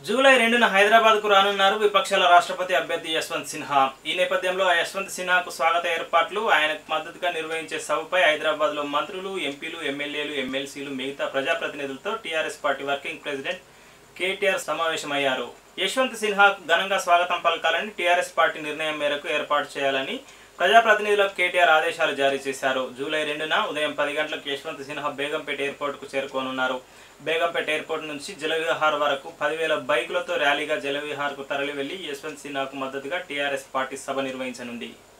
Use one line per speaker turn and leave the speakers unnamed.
July రెండున హైదరాబాద్కు రానున్నారు విపక్షాల రాష్ట్రపతి అభ్యర్థి యశ్వంత్ సిన్హా ఈ నేపథ్యంలో యశ్వంత్ సిన్హాకు స్వాగత ఏర్పాట్లు ఆయనకు మద్దతుగా నిర్వహించే సభపై హైదరాబాద్లో మంత్రులు ఎంపీలు ఎమ్మెల్యేలు ఎమ్మెల్సీలు మిగతా ప్రజాప్రతినిధులతో TRS party working president KTR సమావేశమయ్యారు యశ్వంత్ సిన్హాకు ఘనంగా స్వాగతం పలకాలని టీఆర్ఎస్ పార్టీ నిర్ణయం మేరకు ఏర్పాటు చేయాలని ప్రజాప్రతినిధులకు కేటీఆర్ ఆదేశాలు జారీ చేశారు జూలై రెండున ఉదయం పది గంటలకు యశ్వంత్ సిన్హా బేగంపేట ఎయిర్పోర్ట్కు చేరుకోనున్నారు బేగంపేట ఎయిర్పోర్ట్ నుంచి జలవిహార్ వరకు పదివేల బైకులతో ర్యాలీగా జలవిహార్కు తరలి వెళ్లి యశ్వంత్ సిన్హాకు మద్దతుగా టీఆర్ఎస్ పార్టీ సభ నిర్వహించనుంది